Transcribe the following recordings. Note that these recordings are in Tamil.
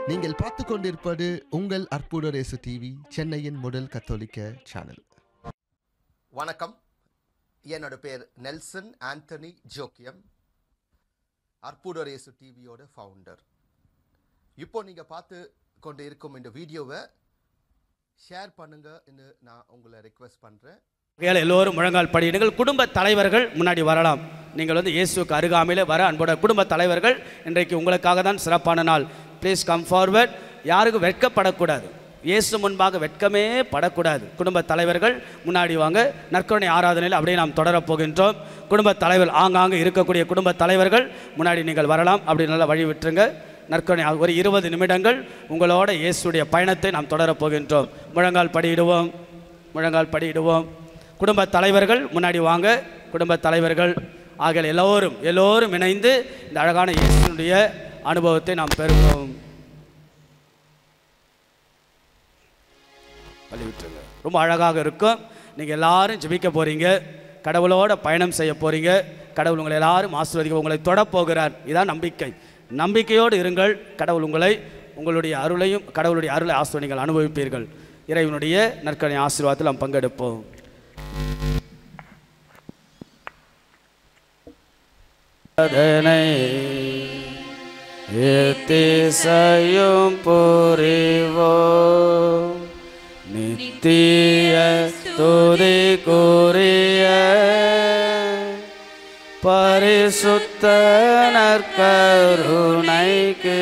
நீங்கள் பார்த்து கொண்டிருப்பது உங்கள் அற்புதரேசு டிவி சென்னையின் முதல் கத்தோலிக்க சேனல் வணக்கம் என்னோட பேர் நெல்சன் ஆண்டனி ஜோக்கியம் அற்புதரேசு டிவியோட ஃபவுண்டர் இப்போ நீங்கள் பார்த்து கொண்டு இருக்கும் இந்த வீடியோவை ஷேர் பண்ணுங்கன்னு நான் உங்களை ரெக்வெஸ்ட் பண்ணுறேன் ஆகையால் எல்லோரும் முழங்கால் படியிடுங்கள் குடும்ப தலைவர்கள் முன்னாடி வரலாம் நீங்கள் வந்து இயேசுக்கு அருகாமையில் வர அன்போட குடும்ப தலைவர்கள் இன்றைக்கு உங்களுக்காக தான் சிறப்பான நாள் ப்ளீஸ் கம் ஃபார்வர்ட் யாருக்கும் வெட்கப்படக்கூடாது இயேசு முன்பாக வெட்கமே படக்கூடாது குடும்ப தலைவர்கள் முன்னாடி வாங்க நற்கருணை ஆராதனையில் அப்படியே நாம் தொடரப் போகின்றோம் குடும்ப தலைவர் ஆங்காங்கே இருக்கக்கூடிய குடும்ப தலைவர்கள் முன்னாடி நீங்கள் வரலாம் அப்படி நல்லா வழி விட்டுருங்க நற்கருணை ஒரு இருபது நிமிடங்கள் உங்களோட இயேசுடைய பயணத்தை நாம் தொடரப் போகின்றோம் முழங்கால் படியிடுவோம் முழங்கால் படியிடுவோம் குடும்ப தலைவர்கள் முன்னாடி வாங்க குடும்ப தலைவர்கள் ஆகிய எல்லோரும் எல்லோரும் இணைந்து இந்த அழகான இயேசுனுடைய அனுபவத்தை நாம் பெறுவோம் வழி விட்டுருங்க ரொம்ப அழகாக இருக்கும் நீங்கள் எல்லாரும் ஜெபிக்க போகிறீங்க கடவுளோட பயணம் செய்ய போகிறீங்க கடவுள் உங்களை எல்லாரும் ஆசீர்வதிக்க உங்களை தொடப் போகிறார் இதான் நம்பிக்கை நம்பிக்கையோடு இருங்கள் கடவுள் உங்களை உங்களுடைய அருளையும் கடவுளுடைய அருளை ஆசிர்வாத நீங்கள் அனுபவிப்பீர்கள் இறைவனுடைய நற்கனை ஆசீர்வாதத்தில் நாம் பங்கெடுப்போம் அதனை எத்திசையும் புரிவோம் நித்திய துதி கூறிய பரிசுத்த நற்கருணைக்கு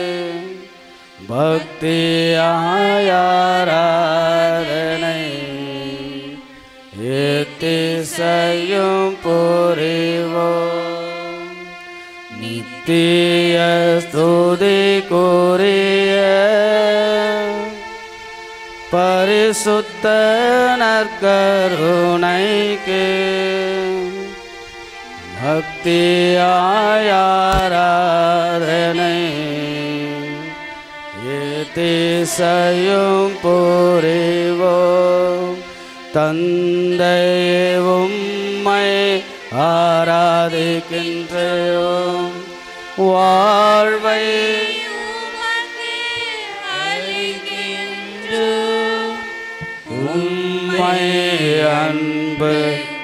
பக்தியாயாராதனை எத்திசையும் புரிவோம் நித்திய ஸ்துதி கூறிய பரிசுத்த நற்கருணைக்கு பக்தியாயாராதனை ஏதிசையும் புரிவோம் தந்தையே உம்மை ஆராதிக்கின்றோம் வாழ்வை உம்மை அன்பு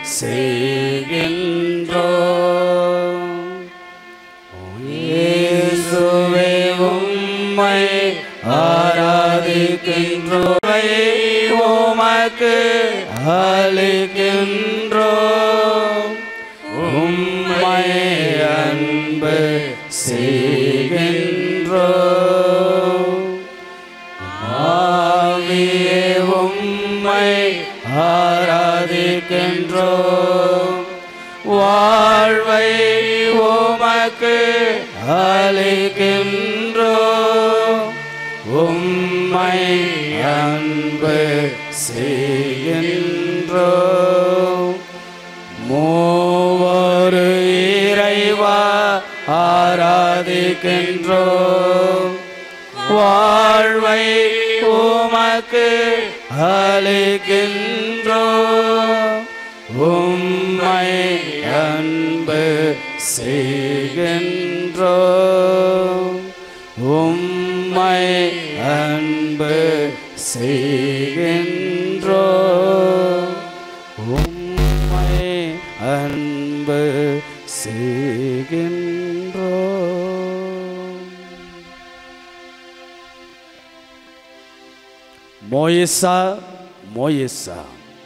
செய்கின்றோம் இயேசுவே உம்மை ஆராதிக்கின்றோமை உமக்கு அளிக்கின்றோம் உம்மை அன்பு செய்கின்றோம் ஆவியே உம்மை ஆராதிக்கின்றோம் வாழ்வை உமக்கு அளிக்கின்றோம் உம்மை அன்பு செய்கின்றோம் மூவரு இறைவா ஆராதிக்கின்றோம் வாழ்வை உமக்கு அளிக்கின்றோம் உம்மை அன்பு செய்கின்றோம் உம்மை அன்பு செய்கின்றோம் உம்மை அன்பு செய்கின்றோம் மோயிசா மோயிசா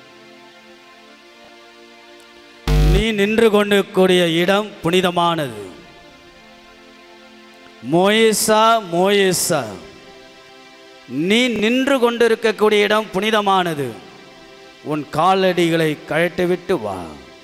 நீ நின்று கொண்டிருக்கூடிய இடம் புனிதமானது மோயிசா மோயிசா நீ நின்று கொண்டிருக்கக்கூடிய இடம் புனிதமானது உன் காலடிகளை கழட்டிவிட்டு வா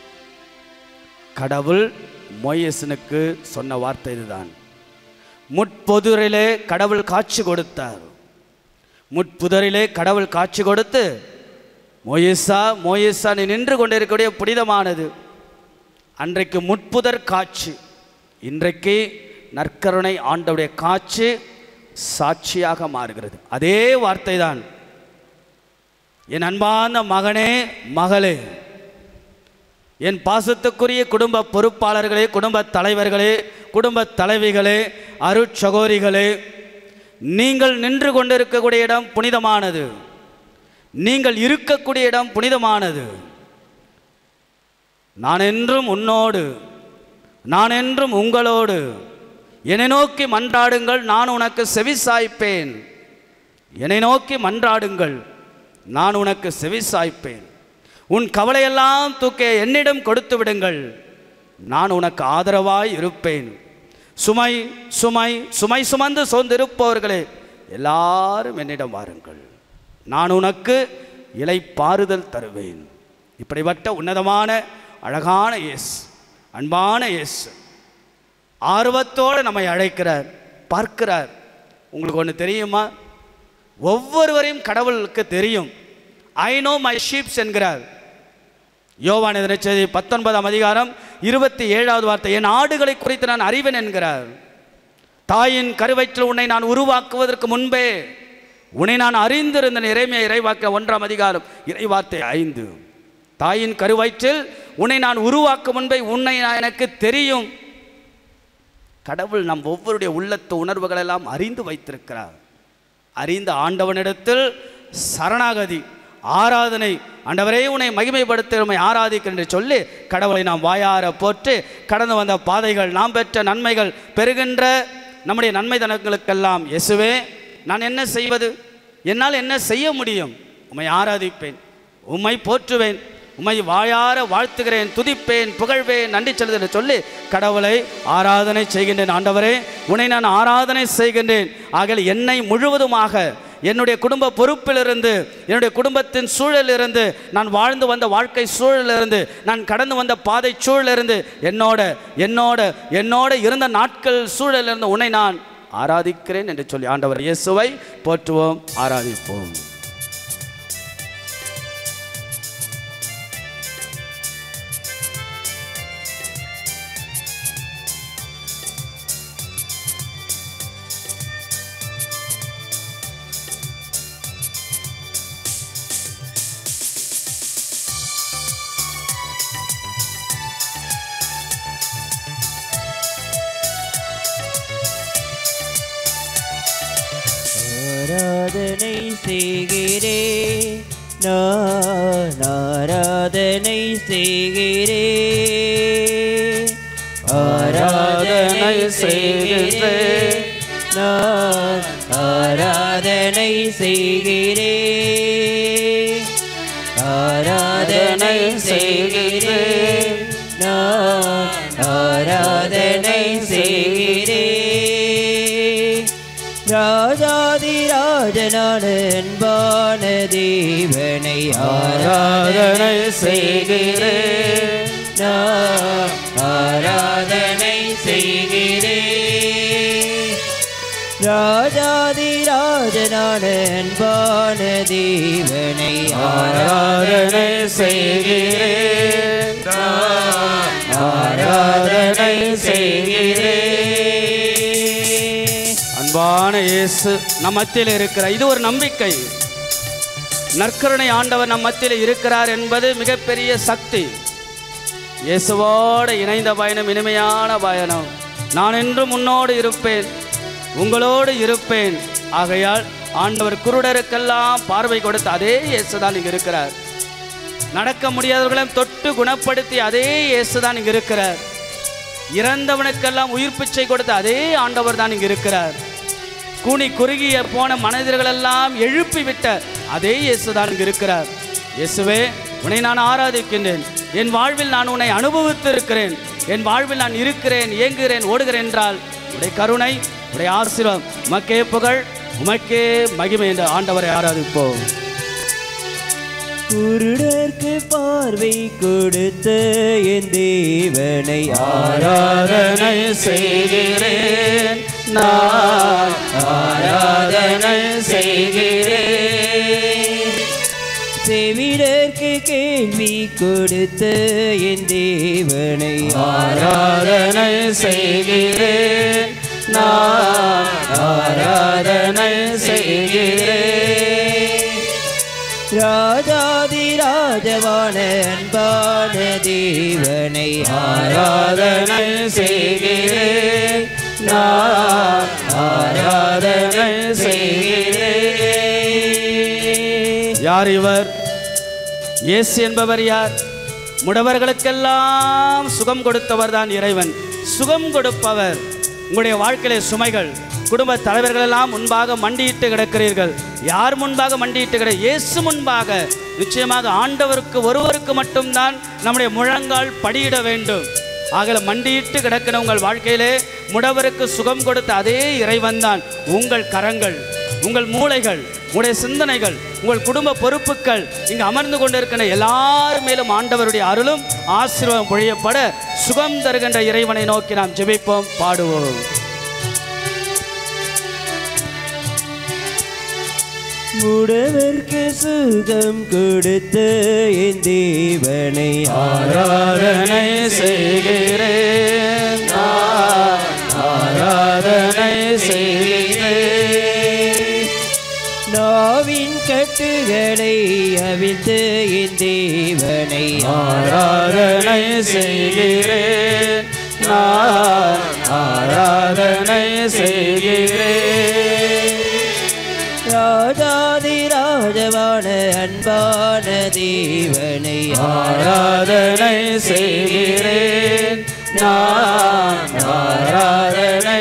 கடவுள் மோயசனுக்கு சொன்ன வார்த்தை இதுதான் முட்பொதுரிலே கடவுள் காட்சி கொடுத்தார் முட்புதரிலே கடவுள் காட்சி கொடுத்து மோயிசா மோயிசா நீ நின்று கொண்டிருக்கக்கூடிய புனிதமானது அன்றைக்கு முட்புதர் காட்சி இன்றைக்கு நற்கருணை ஆண்டவுடைய காட்சி சாட்சியாக மாறுகிறது அதே வார்த்தை தான் என் அன்பான மகனே மகளே என் பாசத்துக்குரிய குடும்ப பொறுப்பாளர்களே குடும்ப தலைவர்களே குடும்ப தலைவிகளே அருட்சகோரிகளே நீங்கள் நின்று கொண்டிருக்கக்கூடிய இடம் புனிதமானது நீங்கள் இருக்கக்கூடிய இடம் புனிதமானது நான் என்றும் உன்னோடு நான் என்றும் உங்களோடு என்னை நோக்கி மன்றாடுங்கள் நான் உனக்கு செவிசாய்ப்பேன் என்னை நோக்கி மன்றாடுங்கள் நான் உனக்கு செவிசாய்ப்பேன் உன் கவலையெல்லாம் தூக்க என்னிடம் கொடுத்து விடுங்கள் நான் உனக்கு ஆதரவாய் இருப்பேன் சுமை சுமை சுமை சுமந்து சோர்ந்திருப்பவர்களே எல்லாரும் என்னிடம் வாருங்கள் நான் உனக்கு இலைப்பாறுதல் தருவேன் இப்படிப்பட்ட உன்னதமான அழகான இயேசு அன்பான இயேசு ஆர்வத்தோடு நம்மை அழைக்கிறார் பார்க்கிறார் உங்களுக்கு ஒன்று தெரியுமா ஒவ்வொருவரையும் கடவுளுக்கு தெரியும் ஐ நோ மை ஷீப்ஸ் என்கிறார் யோவான் இதனை செய்தி பத்தொன்பதாம் அதிகாரம் இருபத்தி ஏழாவது வார்த்தை என் ஆடுகளை குறித்து நான் அறிவேன் என்கிறார் தாயின் கருவயிற்றில் உன்னை நான் உருவாக்குவதற்கு முன்பே உன்னை நான் அறிந்திருந்த இறைமையை இறைவாக்க ஒன்றாம் அதிகாரம் இறைவார்த்தை ஐந்து தாயின் கருவயிற்றில் உன்னை நான் உருவாக்கும் முன்பே உன்னை நான் எனக்கு தெரியும் கடவுள் நம் ஒவ்வொருடைய உள்ளத்து உணர்வுகள் எல்லாம் அறிந்து வைத்திருக்கிறார் அறிந்த ஆண்டவனிடத்தில் சரணாகதி ஆராதனை ஆண்டவரே உன்னை மகிமைப்படுத்த உண்மை ஆராதிக்கிறேன் என்று சொல்லி கடவுளை நாம் வாயார போற்று கடந்து வந்த பாதைகள் நாம் பெற்ற நன்மைகள் பெறுகின்ற நம்முடைய நன்மை தனங்களுக்கெல்லாம் இயேசுவே நான் என்ன செய்வது என்னால் என்ன செய்ய முடியும் உம்மை ஆராதிப்பேன் உம்மை போற்றுவேன் உம்மை வாயார வாழ்த்துகிறேன் துதிப்பேன் புகழ்வேன் நன்றி செலுத்து என்று சொல்லி கடவுளை ஆராதனை செய்கின்றேன் ஆண்டவரே உன்னை நான் ஆராதனை செய்கின்றேன் ஆகல என்னை முழுவதுமாக என்னுடைய குடும்ப பொறுப்பிலிருந்து என்னுடைய குடும்பத்தின் சூழலிலிருந்து நான் வாழ்ந்து வந்த வாழ்க்கை சூழலிலிருந்து நான் கடந்து வந்த பாதை சூழலிருந்து என்னோட என்னோட என்னோட இருந்த நாட்கள் சூழலிலிருந்து உன்னை நான் ஆராதிக்கிறேன் என்று சொல்லி ஆண்டவர் இயேசுவை போற்றுவோம் ஆராதிப்போம் ஆராதனை செய்கிறே நான் ஆராதனை செய்கிறே ஆராதனை செய்கிறே நான் ஆராதனை செய்கிறே ஆராதனை செய்கிறே நான் ஆராதனை செய்கிறே ராஜாதிராஜனான அன்பான தேவனை ஆராதனை செய்கிறேன் நான் ஆராதனை செய்கிறேன் ராஜாதிராஜனான அன்பான தேவனை ஆராதனை செய்கிறேன் நான் ஆராதனை செய்கிறேன் அன்பான இயேசு நம் மத்தியில் இருக்கிறார் இது ஒரு நம்பிக்கை நற்கருணை ஆண்டவர் நம் மத்தியில் இருக்கிறார் என்பது மிகப்பெரிய சக்தி இயேசுவோடு இணைந்த பயணம் இனிமையான பயணம் நான் என்றும் உன்னோடு இருப்பேன் உங்களோடு இருப்பேன் ஆகையால் ஆண்டவர் குருடருக்கெல்லாம் பார்வை கொடுத்த அதே இயேசு தான் இங்கே இருக்கிறார் நடக்க முடியாதவர்களையும் தொட்டு குணப்படுத்தி அதே இயேசு தான் இங்கே இருக்கிறார் இறந்தவனுக்கெல்லாம் உயிர் பிச்சை கொடுத்த அதே ஆண்டவர் தான் இங்கே இருக்கிறார் கூனி குறுகிய போன மனிதர்களெல்லாம் எழுப்பி விட்ட அதே இயேசு தான் இங்கே இருக்கிறார் இயேசுவே உன்னை நான் ஆராதிக்கின்றேன் என் வாழ்வில் நான் உன்னை அனுபவித்து இருக்கிறேன் என் வாழ்வில் நான் இருக்கிறேன் இயங்குகிறேன் ஓடுகிறேன் என்றால் உடைய கருணை உடைய ஆசீர்வாதம் உமக்கே புகழ் உமக்கே மகிமை என்ற ஆண்டவரை ஆராதிப்போம் குருடர்க்கு பார்வை கொடுத்த என் தேவனை ஆராதனை செய்கிறேன் நான் ஆராதனை செய்கிறேன் செவிடர்க்கு கேள்வி கொடுத்த என் தேவனை ஆராதனை செய்கிறேன் நான் ஆராதனை செய்கிறேன் ராஜாதிராஜவான அன்பான தேவனை ஆராதனை செய்கிறேன் நான் ஆராதனை செய்கிறேன் யார் இவர் இயேசு என்பவர் யார் முடவர்களுக்கெல்லாம் சுகம் கொடுத்தவர் தான் இறைவன் சுகம் கொடுப்பவர் உங்களுடைய வாழ்க்கையிலே சுமைகள் குடும்ப தலைவர்கள் எல்லாம் முன்பாக மண்டியிட்டு கிடக்கிறீர்கள் யார் முன்பாக மண்டியிட்டு கிட இயேசு முன்பாக நிச்சயமாக ஆண்டவருக்கு ஒருவருக்கு மட்டும்தான் நம்முடைய முழங்கால் படியிட வேண்டும் ஆகல மண்டியிட்டு கிடக்கிற உங்கள் வாழ்க்கையிலே முடவருக்கு சுகம் கொடுத்த அதே இறைவன் தான் உங்கள் கரங்கள் உங்கள் மூளைகள் உங்களுடைய சிந்தனைகள் உங்கள் குடும்ப பொறுப்புகள் இங்கு அமர்ந்து கொண்டிருக்கிற எல்லார் மேலும் ஆண்டவருடைய அருளும் ஆசீர்வாதம் பொழியப்பட சுகம் தருகின்ற இறைவனை நோக்கி நாம் ஜெபிப்போம் பாடுவோம் முடவர்க்கு சுகம் கொடுத்த என் தேவனை ஆராதனை செய்கிறேன் நான் ஆராதனை செய்கிறேன் நாவின் கட்டுகளை அவிழ்த்து என் தேவனை ஆராதனை செய்கிறேன் நான் ஆராதனை செய்கிறேன் ராஜாதி ராஜவான அன்பான தேவனை ஆராதனை செய்கிறேன் நான் ஆராதனை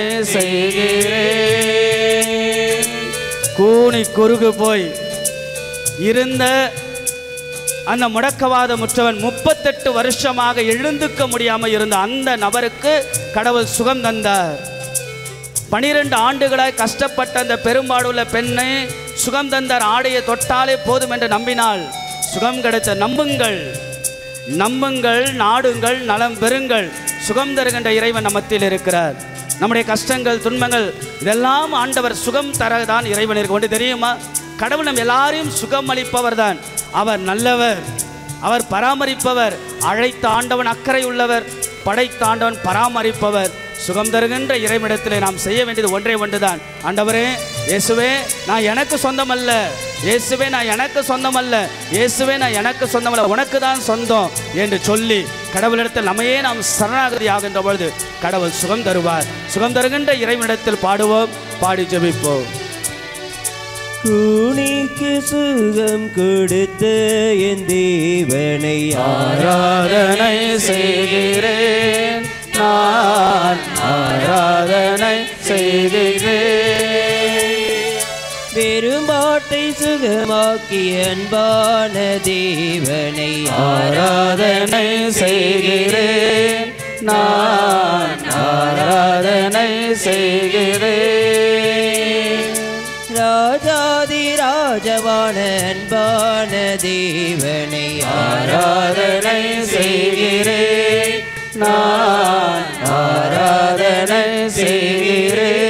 செய்கிறேன் கூனி குறுகு போய் இருந்த அந்த முடக்கவாத முற்றவன் முப்பத்தெட்டு வருஷமாக எழுந்துக்க முடியாமல் இருந்த அந்த நபருக்கு கடவுள் சுகம் தந்தார் பனிரெண்டு ஆண்டுகளாய் கஷ்டப்பட்ட அந்த பெரும்பாடுள்ள பெண்ணை சுகம் தந்தார் ஆடையை தொட்டாலே போதும் என்று நம்பினாள் சுகம் கிடைத்த நம்புங்கள் நம்புங்கள் நாடுங்கள் நலம் பெறுங்கள் சுகம் தருகின்ற இறைவன் நம்ம மத்தியில் இருக்கிறார் நம்முடைய கஷ்டங்கள் துன்பங்கள் இதெல்லாம் ஆண்டவர் சுகம் தரதான் இறைவன் இருக்க ஒன்று தெரியுமா கடவுள் நம் எல்லாரையும் சுகம் அளிப்பவர் தான் அவர் நல்லவர் அவர் பராமரிப்பவர் அழைத்த ஆண்டவன் அக்கறை உள்ளவர் படைத்த ஆண்டவன் பராமரிப்பவர் சுகம் தருகின்ற இறைவனிடத்திலே நாம் செய்ய வேண்டியது ஒன்றே ஒன்றுதான் ஆண்டவரே இயேசுவே நான் எனக்கு சொந்தமல்ல இயேசுவே நான் எனக்கு சொந்தமல்ல இயேசுவே நான் எனக்கு சொந்தமல்ல உனக்கு தான் சொந்தம் என்று சொல்லி கடவுளிடத்தில் நம்மையே நாம் சரணாகதி ஆகின்ற பொழுது கடவுள் சுகம் தருவார் சுகம் தருகின்ற இறைவனிடத்தில் பாடுவோம் பாடி ஜெபிப்போம் கூனிக்கு சுகம் கொடுத்த என் தேவனை ஆராதனை செய்கிறேன் நான் ஆராதனை செய்கிறேன் பெரும்பாட்டை சுகமாக்கிய அன்பான தேவனை ஆராதனை செய்கிறேன் நான் ஆராதனை செய்கிறேன் ராஜாதி ராஜவான அன்பான தேவனை ஆராதனை செய்கிறேன் நான் ஆராதனை செய்கிறேன்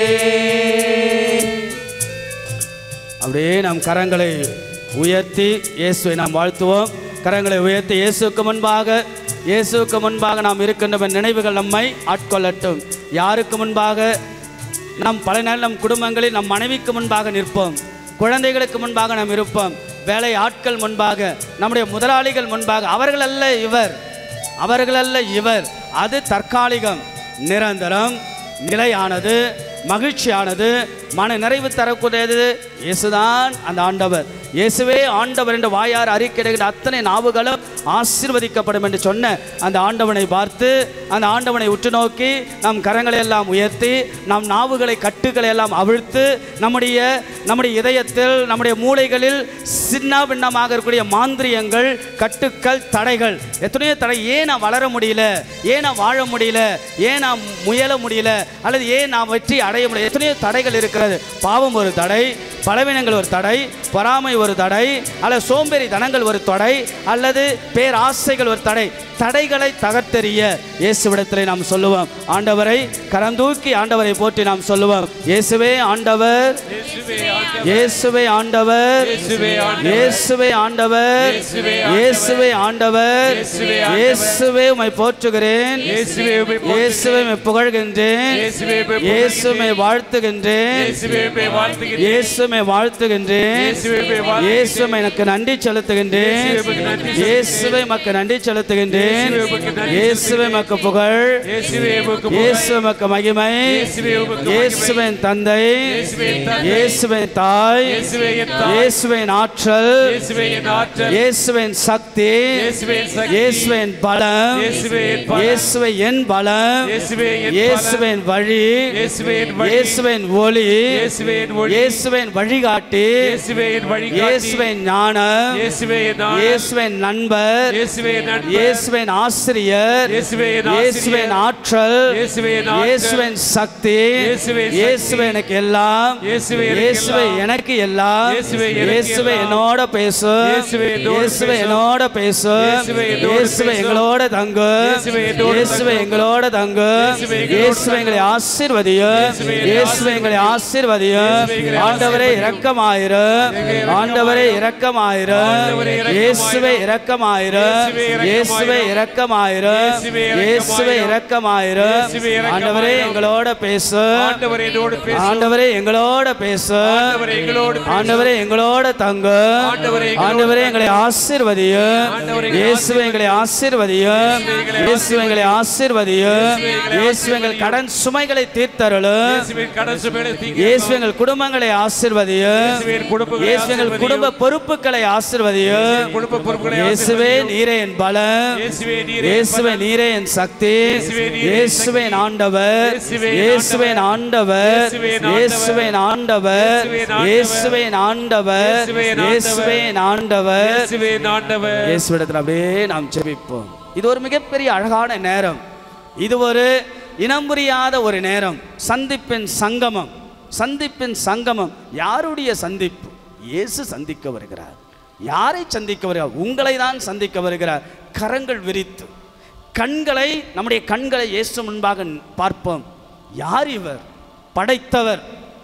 அப்படியே நாம் கரங்களை உயர்த்தி இயேசுவை நாம் வாழ்த்துவோம் கரங்களை உயர்த்தி இயேசுக்கு முன்பாக இயேசுக்கு முன்பாக நாம் இருக்கின்ற நினைவுகள் நம்மை ஆட்கொள்ளட்டும் யாருக்கு முன்பாக நாம் பல நாள் நம் குடும்பங்களில் நம் மனைவிக்கு முன்பாக நிற்போம் குழந்தைகளுக்கு முன்பாக நாம் இருப்போம் வேலை ஆட்கள் முன்பாக நம்முடைய முதலாளிகள் முன்பாக அவர்கள் அல்ல இவர் அவர்கள் அல்ல இவர் அது தற்காலிகம் நிரந்தரம் நிலையானது மகிழ்ச்சியானது மன நிறைவு தரக்கூடியது இயேசுதான் அந்த ஆண்டவர் இயேசுவே ஆண்டவர் என்று வாயார் அறிக்கையிடுகிற அத்தனை நாவுகளும் ஆசீர்வதிக்கப்படும் என்று சொன்ன அந்த ஆண்டவனை பார்த்து அந்த ஆண்டவனை உற்று நோக்கி நம் கரங்களை எல்லாம் உயர்த்தி நம் நாவுகளை கட்டுகளை எல்லாம் அவிழ்த்து நம்முடைய நம்முடைய இதயத்தில் நம்முடைய மூளைகளில் சின்ன பின்னமாக இருக்கக்கூடிய மாந்திரியங்கள் கட்டுக்கள் தடைகள் எத்தனையோ தடை ஏன் நான் வளர முடியல ஏன் நான் வாழ முடியல ஏன் நான் முயல முடியல அல்லது ஏன் நான் வெற்றி அடைய முடியல எத்தனையோ தடைகள் இருக்கிறது பாவம் ஒரு தடை பலவீனங்கள் ஒரு தடை பொறாமை ஒரு தடை அல்லது சோம்பேறி தனங்கள் ஒரு தடை அல்லது பேராசைகள் ஒரு தடை தடைகளை தகர்த்தெறிய இயேசுவிடத்திலே நாம் சொல்லுவோம் ஆண்டவரை கரம் தூக்கி ஆண்டவரை போற்றி நாம் சொல்லுவோம் இயேசுவே ஆண்டவர் இயேசுவே ஆண்டவர் இயேசுவே ஆண்டவர் இயேசுவே ஆண்டவர் இயேசுவே உம்மை போற்றுகிறேன் இயேசுவே உம்மை புகழ்கின்றேன் இயேசுவை வாழ்த்துகின்றேன் இயேசுமை வாழ்த்துகின்றேன் இயேசுமை எனக்கு நன்றி செலுத்துகின்றேன் இயேசுவை மக்கு நன்றி செலுத்துகின்றேன் துதிக்கிறேன் இயேசுவே மக்கு புகழ் இயேசுவே உமக்கு புகழ். இயேசுவே மக்கு மகிமை இயேசுவே உமக்கு மகிமை. இயேசுவின் தந்தை இயேசுவின் தந்தை. இயேசுவின் தாய் இயேசுவே என் தாய். இயேசுவின் ஆற்றல் இயேசுவே என் ஆற்றல். இயேசுவின் சக்தி இயேசுவின் சக்தி. இயேசுவின் பலம் இயேசுவே என் பலம். இயேசுவே என் பலம் இயேசுவே என் பலம். இயேசுவின் வழி இயேசுவே என் வழி. இயேசுவின் ஒளி இயேசுவே என் ஒளி. இயேசுவின் வழிகாட்டி இயேசுவே என் வழிகாட்டி. இயேசுவின் ஞானம் இயேசுவே என் ஞானம். இயேசுவின் நண்பர் இயேசுவே என் நண்பர். இயேசுவின் ஆசிரியர் இயேசுவே என் ஆசிரியர். இயேசுவின் ஆற்றல் இயேசுவே என் ஆற்றல். இயேசுவின் சக்தி இயேசுவே சக்தி. இயேசுவே எனக்கு எல்லாம் இயேசுவே எனக்கு இயேசுவே எல்லாம். எனக்கு எல்லாம் இயேசுவே எனக்கு இயேசுவே எல்லாம். என்னோட பேசு இயேசுவே என்னோட இயேசுவே பேசு. என்னோட பேசு இயேசுவே என்னோட இயேசுவே பேசு. எங்களோட தங்கு இயேசுவே என்னோட இயேசுவே தங்கு. எங்களோட தங்கு இயேசுவே எங்களோட இயேசுவே எங்களை தங்கு. ஆசீர்வதியும் இயேசுவே எங்களை இயேசுவே எங்களை ஆசீர்வதியும் இயேசுவே எங்களை ஆண்டவரே ஆசீர்வதியும். இரக்கமாயிரு இரக்கமாயிரு. ஆண்டவரே இரக்கமாயிரு ஆண்டவரே இரக்கமாயிரு. இயேசுவே இரக்கமாயிரு இயேசுவே இயேசுவே இரக்கமாயிரு. இரக்கமாயிரு இயேசுவே இயேசுவே இரக்கமாயிரு இயேசுவே இரக்கமாயிரு. ஆண்டவரே எங்களோட பேசு ஆண்டவர் என்னோடு பேசும். ஆண்டவரே எங்களோட பேசு ஆண்டவரே எங்களோடு பேசும். ஆண்டவரே எங்களோட தங்கு ஆண்டவரே எங்களோடு ஆண்டவரே எங்களை ஆசீர்வதியும் ஆண்டவரே எங்களை இயேசுவே எங்களை ஆசீர்வதியும் இயேசுவே எங்களை ஆசீர்வதியும் இயேசுவே எங்கள் கடன் சுமைகளை தீர்த்தருளும் இயேசுவின் கடன் சுமைகளை தீர்க்க இயேசு எங்கள் குடும்பங்களை ஆசீர்வதியும் இயேசுவின் குடும்பங்களை இயேசு எங்கள் ஆசீர்வதியும். குடும்ப பொறுப்புகளை ஆசீர்வதியும் குடும்ப பொறுப்புகளை இயேசுவே ஆசீர்வதியும். நீரே என் பலம் இயேசுவே நீரே என் இயேசுவே பலம். நீரே என் சக்தி இயேசுவே நீரே என் இயேசுவே சக்தி. ஆண்டவர் இயேசுவே இயேசுவே என் ஆண்டவர் இயேசுவே என் ஆண்டவர். இயேசுவே ஆண்டவர் இயேசுவே என் ஆண்டவர். இயேசுவே ஆண்டவர் இயேசுவே என் ஆண்டவர். இயேசுவே ஆண்டவர் இயேசுவின் ஆண்டவர். இயேசுவிடத்தில் அப்படியே நாம் ஜெபிப்போம் இது ஒரு மிகப்பெரிய அழகான நேரம் இது ஒரு இனம் புரியாத ஒரு நேரம் சந்திப்பின் சங்கமம் சந்திப்பின் சங்கமம் யாருடைய சந்திப்பு இயேசு சந்திக்க வருகிறார் யாரை சந்திக்க வருகிறார் உங்களை தான் சந்திக்க வருகிறார் கரங்கள் விரித்து கண்களை நம்முடைய கண்களை இயேசு முன்பாக பார்ப்போம் யார் இவர் படைத்தவர்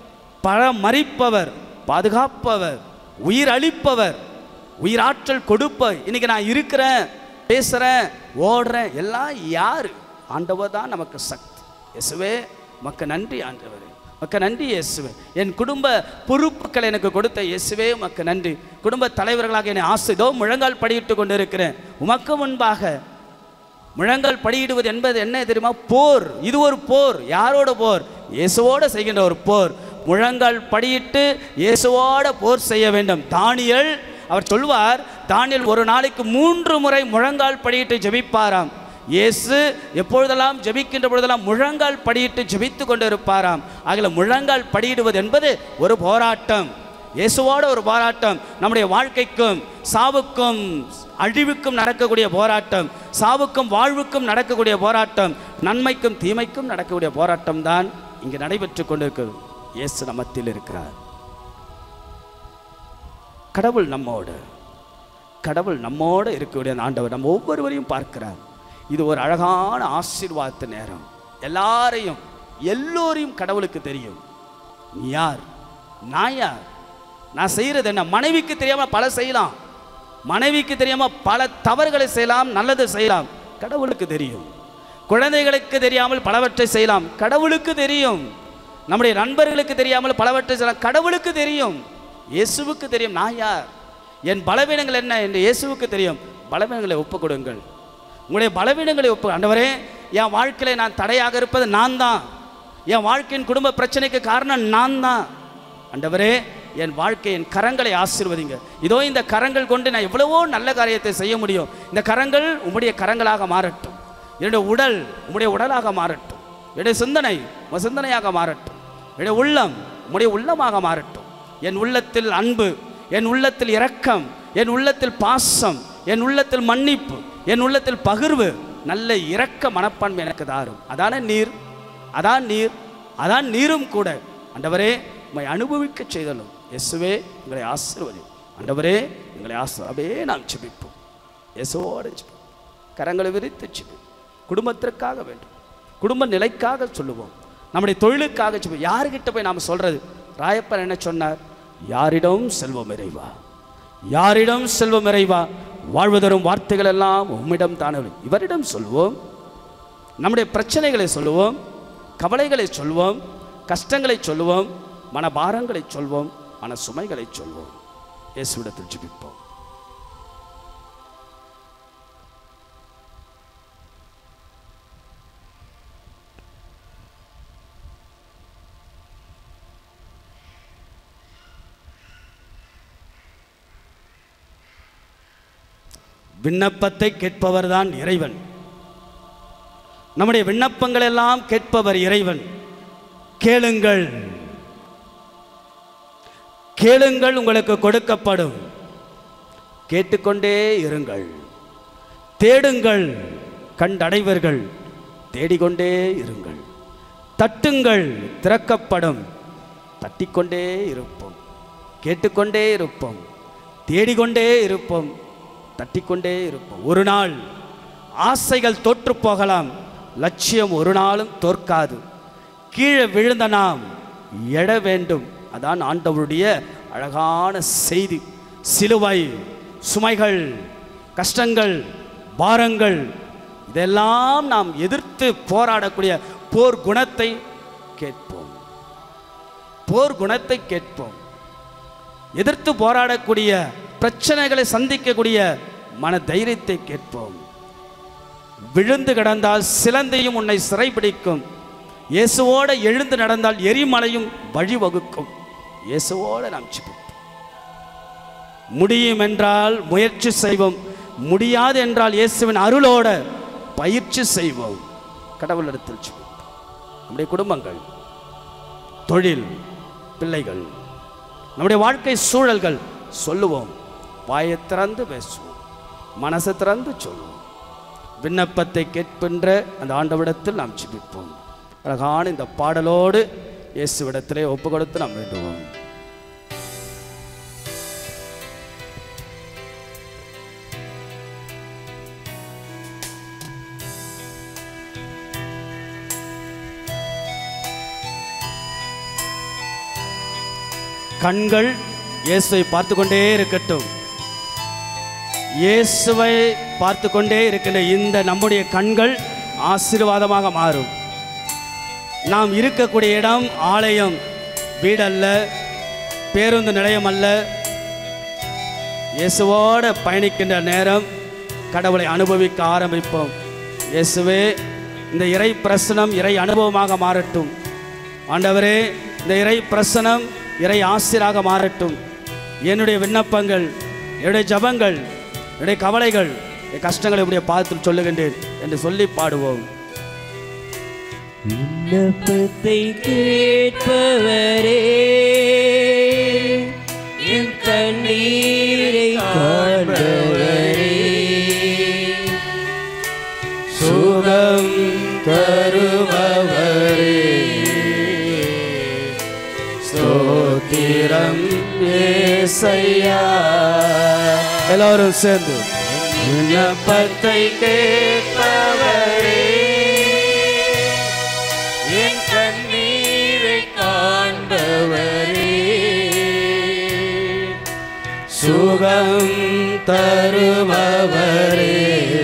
பழமறிப்பவர் பாதுகாப்பவர் உயிர் அளிப்பவர் உயிராற்றல் கொடுப்ப இன்னைக்கு நான் இருக்கிறேன் பேசுகிறேன் ஓடுறேன் எல்லாம் யார் ஆண்டவர் தான் நமக்கு சக்தி இயேசுவே மக்க நன்றி ஆண்டவரே மக்க நன்றி இயேசுவே என் குடும்ப பொறுப்புகளை எனக்கு கொடுத்த இயேசுவே மக்க நன்றி குடும்ப தலைவர்களாக என்னை ஆசை இதோ முழங்கால் படியிட்டு கொண்டிருக்கிறேன் உமக்கு முன்பாக முழங்கால் படியிடுவது என்பது என்ன தெரியுமா போர் இது ஒரு போர் யாரோட போர் இயேசுவோட செய்கின்ற ஒரு போர் முழங்கால் படியிட்டு இயேசுவோட போர் செய்ய வேண்டும் தானியல் அவர் சொல்வார் தானியல் ஒரு நாளைக்கு மூன்று முறை முழங்கால் படியிட்டு ஜெபிப்பாராம் இயேசு எப்பொழுதெல்லாம் ஜெபிக்கின்ற பொழுதெல்லாம் முழங்கால் படியிட்டு ஜெபித்து கொண்டு இருப்பாராம் ஆகல முழங்கால் படியிடுவது என்பது ஒரு போராட்டம் இயேசுவோட ஒரு போராட்டம் நம்முடைய வாழ்க்கைக்கும் சாவுக்கும் அழிவுக்கும் நடக்கக்கூடிய போராட்டம் சாவுக்கும் வாழ்வுக்கும் நடக்கக்கூடிய போராட்டம் நன்மைக்கும் தீமைக்கும் நடக்கக்கூடிய போராட்டம் தான் இங்கே நடைபெற்று கொண்டிருக்கிறது இயேசு நமத்தில் இருக்கிறார் கடவுள் நம்மோடு கடவுள் நம்மோடு இருக்கக்கூடிய அந்த ஆண்டவர் நம்ம ஒவ்வொருவரையும் பார்க்கிறார் இது ஒரு அழகான ஆசீர்வாதத்து நேரம் எல்லாரையும் எல்லோரையும் கடவுளுக்கு தெரியும் நீ யார் நான் யார் நான் செய்கிறது என்ன மனைவிக்கு தெரியாம பல செய்யலாம் மனைவிக்கு தெரியாம பல தவறுகளை செய்யலாம் நல்லது செய்யலாம் கடவுளுக்கு தெரியும் குழந்தைகளுக்கு தெரியாமல் பலவற்றை செய்யலாம் கடவுளுக்கு தெரியும் நம்முடைய நண்பர்களுக்கு தெரியாமல் பலவற்றை செய்யலாம் கடவுளுக்கு தெரியும் இயேசுவுக்கு தெரியும் நான் யார் என் பலவீனங்கள் என்ன என்று இயேசுவுக்கு தெரியும் பலவீனங்களை ஒப்புக் கொடுங்கள் உங்களுடைய பலவீனங்களை ஒப்பு ஆண்டவரே என் வாழ்க்கையில நான் தடையாக இருப்பது நான் தான் என் வாழ்க்கையின் குடும்ப பிரச்சனைக்கு காரணம் நான் தான் ஆண்டவரே என் வாழ்க்கையின் கரங்களை ஆசீர்வதிங்க இதோ இந்த கரங்கள் கொண்டு நான் எவ்வளவோ நல்ல காரியத்தை செய்ய முடியும் இந்த கரங்கள் உம்முடைய கரங்களாக மாறட்டும் என்னுடைய உடல் உம்முடைய உடலாக மாறட்டும் என்னுடைய சிந்தனை உன் சிந்தனையாக மாறட்டும் என்னுடைய உள்ளம் உம்முடைய உள்ளமாக மாறட்டும் என் உள்ளத்தில் அன்பு என் உள்ளத்தில் இரக்கம் என் உள்ளத்தில் பாசம் என் உள்ளத்தில் மன்னிப்பு என் உள்ளத்தில் பகிர்வு நல்ல இரக்க மனப்பான்மை எனக்கு தாரும் அதான நீர் அதான் நீர் அதான் நீரும் கூட ஆண்டவரே உம்மை அனுபவிக்க செய்தலும் இயேசுவே எங்களை ஆசீர்வதி ஆண்டவரே எங்களை ஆசீர் அப்படியே நாம் ஜெபிப்போம் இயேசுவோடு ஜெபிப்போம் கரங்களை விரித்து ஜெபி குடும்பத்திற்காக வேண்டும் குடும்ப நிலைக்காக சொல்லுவோம் நம்முடைய தொழிலுக்காக சொல்லுவோம் யாருக்கிட்ட போய் நாம் சொல்றது ராயப்பர் என்ன சொன்னார் யாரிடம் செல்வம் இறைவா யாரிடம் செல்வம் இறைவா வாழ்வதரும் வார்த்தைகள் எல்லாம் உம்மிடம் தானே இவரிடம் சொல்வோம் நம்முடைய பிரச்சனைகளை சொல்லுவோம் கவலைகளை சொல்வோம் கஷ்டங்களை சொல்லுவோம் மனபாரங்களை சொல்வோம் மன சுமைகளை சொல்வோம் இயேசுவிடத்தில் ஜெபிப்போம் விண்ணப்பத்தை கேட்பவர்தான் இறைவன் நம்முடைய விண்ணப்பங்கள் எல்லாம் கேட்பவர் இறைவன் கேளுங்கள் கேளுங்கள் உங்களுக்கு கொடுக்கப்படும் கேட்டுக்கொண்டே இருங்கள் தேடுங்கள் கண்டடைவர்கள் தேடிக்கொண்டே இருங்கள் தட்டுங்கள் திறக்கப்படும் தட்டிக்கொண்டே இருப்போம் கேட்டுக்கொண்டே இருப்போம் தேடிக்கொண்டே இருப்போம் தட்டிக்கொண்டே இருப்போம் ஒரு நாள் ஆசைகள் தோற்று போகலாம் லட்சியம் ஒரு நாளும் தோற்காது கீழே விழுந்த நாம் எழ வேண்டும் அதான் ஆண்டவருடைய அழகான செய்தி சிலுவை சுமைகள் கஷ்டங்கள் பாரங்கள் இதெல்லாம் நாம் எதிர்த்து போராடக்கூடிய போர் குணத்தை கேட்போம் போர் குணத்தை கேட்போம் எதிர்த்து போராடக்கூடிய பிரச்சனைகளை சந்திக்கக்கூடிய மன தைரியத்தை கேட்போம் விழுந்து கிடந்தால் சிலந்தையும் உன்னை சிறைபிடிக்கும் இயேசுவோட எழுந்து நடந்தால் எரிமலையும் வழிவகுக்கும் இயேசுவோட நாம் ஜெபிப்போம் முடியும் என்றால் முயற்சி செய்வோம் முடியாது என்றால் இயேசுவின் அருளோட பயிற்சி செய்வோம் கடவுளிடத்தில் ஜெபிப்போம் நம்முடைய குடும்பங்கள் தொழில் பிள்ளைகள் நம்முடைய வாழ்க்கை சூழல்கள் சொல்லுவோம் வாயை திறந்து பேசுவோம் மனசை திறந்து சொல்லுவோம் விண்ணப்பத்தை கேட்கின்ற அந்த ஆண்டவிடத்தில் நாம் ஜெபிப்போம் அழகான இந்த பாடலோடு இயேசுவிடத்திலே ஒப்பு கொடுத்து நாம் வேண்டுவோம் கண்கள் இயேசுவை பார்த்து கொண்டே இருக்கட்டும் இயேசுவை பார்த்து கொண்டே இருக்கின்ற இந்த நம்முடைய கண்கள் ஆசீர்வாதமாக மாறும் நாம் இருக்கக்கூடிய இடம் ஆலயம் வீடல்ல பேருந்து நிலையம் அல்ல இயேசுவோட பயணிக்கின்ற நேரம் கடவுளை அனுபவிக்க ஆரம்பிப்போம் இயேசுவே இந்த இறை பிரசனம் இறை அனுபவமாக மாறட்டும் ஆண்டவரே இந்த இறை பிரசனம் இறை ஆசிராக மாறட்டும் என்னுடைய விண்ணப்பங்கள் என்னுடைய ஜபங்கள் என்னுடைய கவலைகள் என் கஷ்டங்களை இப்படியே பார்த்து சொல்லுகின்றேன் என்று சொல்லி பாடுவோம் விண்ணப்பத்தை கேட்பவரே என் கண்ணீரை காண்பவரே சுகம் தருபவரே ஸ்தோத்திரம் ஏசையா எல்லாரும் சேர்ந்து விண்ணப்பத்தை கேட்பவரே என் கண்ணீரை காண்பவரே சுகம் தருபவரே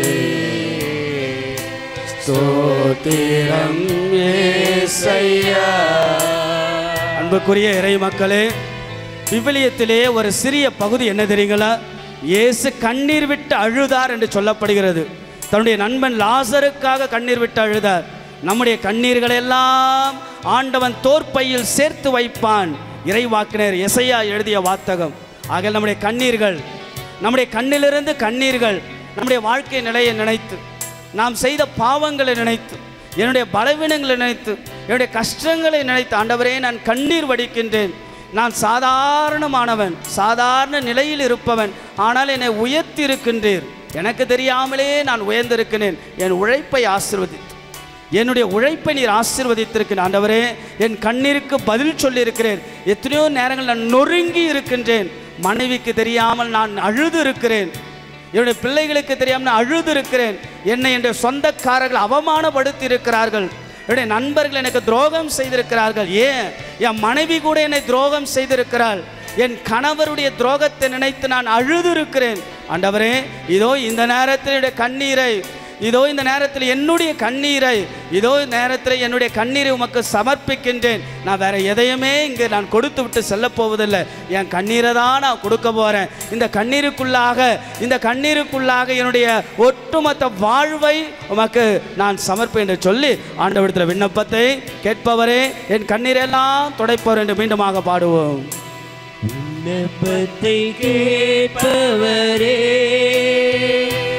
ஸ்தோத்திரம் ஏசையா அன்புக்குரிய இறை மக்களே விவிலியத்திலே ஒரு சிறிய பகுதி என்ன தெரியுங்களா இயேசு கண்ணீர் விட்டு அழுதார் என்று சொல்லப்படுகிறது தன்னுடைய நண்பன் லாசருக்காக கண்ணீர் விட்டு அழுதார் நம்முடைய கண்ணீர்களை எல்லாம் ஆண்டவன் தோற்பையில் சேர்த்து வைப்பான் இறைவாக்கினர் எசையா எழுதிய வாத்தகம் ஆக நம்முடைய கண்ணீர்கள் நம்முடைய கண்ணிலிருந்து கண்ணீர்கள் நம்முடைய வாழ்க்கை நிலையை நினைத்து நாம் செய்த பாவங்களை நினைத்து என்னுடைய பலவீனங்களை நினைத்து என்னுடைய கஷ்டங்களை நினைத்து ஆண்டவரே நான் கண்ணீர் வடிக்கின்றேன் நான் சாதாரணமானவன் சாதாரண நிலையில் இருப்பவன் ஆனால் என்னை உயர்த்தி இருக்கின்றீர் எனக்கு தெரியாமலே நான் உயர்ந்திருக்கிறேன் என் உழைப்பை ஆசிர்வதித்து என்னுடைய உழைப்பை நீர் ஆசீர்வதித்திருக்கிறேன் ஆண்டவரே என் கண்ணீருக்கு பதில் சொல்லியிருக்கிறேன் எத்தனையோ நேரங்கள் நான் நொறுங்கி இருக்கின்றேன் மனைவிக்கு தெரியாமல் நான் அழுது இருக்கிறேன் என்னுடைய பிள்ளைகளுக்கு தெரியாமல் நான் அழுது இருக்கிறேன் என்னை என்னுடைய சொந்தக்காரர்கள் அவமானப்படுத்தி இருக்கிறார்கள் என்னுடைய நண்பர்கள் எனக்கு துரோகம் செய்திருக்கிறார்கள் ஏன் என் மனைவி கூட என்னை துரோகம் செய்திருக்கிறாள் என் கணவருடைய துரோகத்தை நினைத்து நான் அழுது இருக்கிறேன் ஆண்டவரே இதோ இந்த நேரத்தில் என்னுடைய கண்ணீரை இதோ இந்த நேரத்தில் என்னுடைய கண்ணீரை இதோ இந்த நேரத்தில் என்னுடைய கண்ணீரை உமக்கு சமர்ப்பிக்கின்றேன் நான் வேற எதையுமே இங்கே நான் கொடுத்து விட்டு செல்லப் போவதில்லை என் கண்ணீரை தான் நான் கொடுக்க போகிறேன் இந்த கண்ணீருக்குள்ளாக இந்த கண்ணீருக்குள்ளாக என்னுடைய ஒட்டுமொத்த வாழ்வை உமக்கு நான் சமர்ப்பேன் என்று சொல்லி ஆண்டவரிடத்தில் விண்ணப்பத்தை கேட்பவரே என் கண்ணீரெல்லாம் துடைப்பவர் என்று மீண்டுமாக பாடுவோம் விண்ணப்பத்தை கேட்பவரே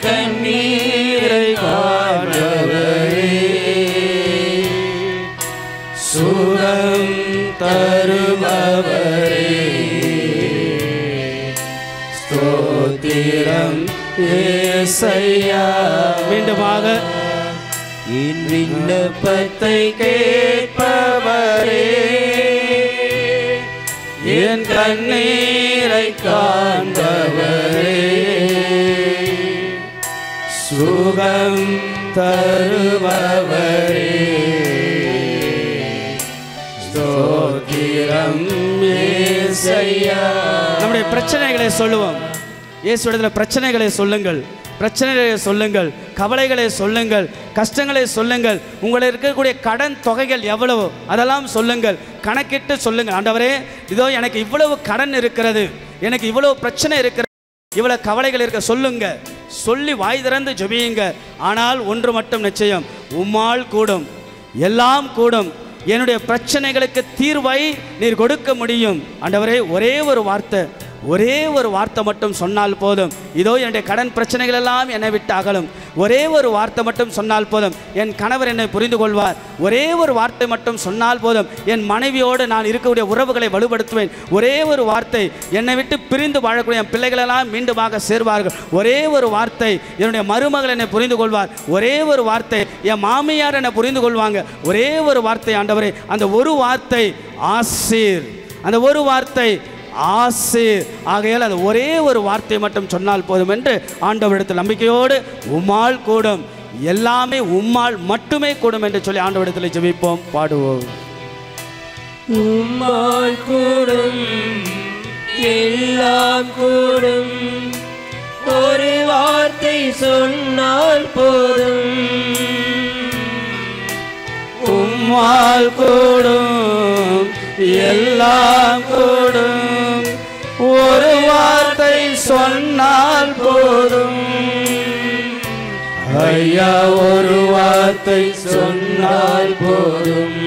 கண்ணீரை காண்பவரே சுகம் தருபவரே ஸ்தோத்திரம் ஏசையா மீண்டுமாக என் விண்ணப்பத்தை கேட்பவரே என் கண்ணீரை காண்பவரே சுகம் தருபவரே ஸ்தோத்திரம் ஏசையா நம்முடைய பிரச்சனைகளை சொல்லுவோம் இயேசுவிடத்தில் பிரச்சனைகளை சொல்லுங்கள் பிரச்சனைகளை சொல்லுங்கள் கவலைகளை சொல்லுங்கள் கஷ்டங்களை சொல்லுங்கள் உங்களை இருக்கக்கூடிய கடன் தொகைகள் எவ்வளவு அதெல்லாம் சொல்லுங்கள் கணக்கிட்டு சொல்லுங்கள் ஆண்டவரே இதோ எனக்கு இவ்வளவு கடன் இருக்கிறது எனக்கு இவ்வளவு பிரச்சனை இருக்கிறது இவ்வளவு கவலைகள் இருக்க சொல்லுங்க சொல்லி வாய் திறந்து ஜெபியுங்க ஆனால் ஒன்று மட்டும் நிச்சயம் உம்மால் கூடும் எல்லாம் கூடும் என்னுடைய பிரச்சனைகளுக்கு தீர்வை நீர் கொடுக்க முடியும் ஆண்டவரே ஒரே ஒரு வார்த்தை ஒரே ஒரு வார்த்தை மட்டும் சொன்னால் போதும் இதோ என்னுடைய கடன் பிரச்சனைகள் எல்லாம் என்னை விட்டு அகலும் ஒரே ஒரு வார்த்தை மட்டும் சொன்னால் போதும் என் கணவர் என்னை புரிந்து கொள்வார் ஒரே ஒரு வார்த்தை மட்டும் சொன்னால் போதும் என் மனைவியோடு நான் இருக்கக்கூடிய உறவுகளை வலுப்படுத்துவேன் ஒரே ஒரு வார்த்தை என்னை விட்டு பிரிந்து வாழக்கூடிய என் பிள்ளைகளெல்லாம் மீண்டுமாக சேர்வார்கள் ஒரே ஒரு வார்த்தை என்னுடைய மருமகள் என்னை புரிந்து கொள்வார் ஒரே ஒரு வார்த்தை என் மாமியார் என்னை புரிந்து கொள்வாங்க ஒரே ஒரு வார்த்தை ஆண்டவரே அந்த ஒரு வார்த்தை ஆசீர் அந்த ஒரு வார்த்தை ஆசீர் ஆகையால் அந்த ஒரே ஒரு வார்த்தை மட்டும் சொன்னால் போதும் என்று ஆண்டவரிடத்தில் நம்பிக்கையோடு உம்மால் கூடும் எல்லாமே உம்மால் மட்டுமே கூடும் என்று சொல்லி ஆண்டவரிடத்தில் ஜெபிப்போம் பாடுவோம் உம்மால் கூடும் எல்லாம் கூடும் ஒரு வார்த்தை சொன்னால் போதும் உம்மால் கூடும் எல்லாம் கூடும் ஒரு வார்த்தை சொன்னால் போதும் ஐயா ஒரு வார்த்தை சொன்னால் போதும்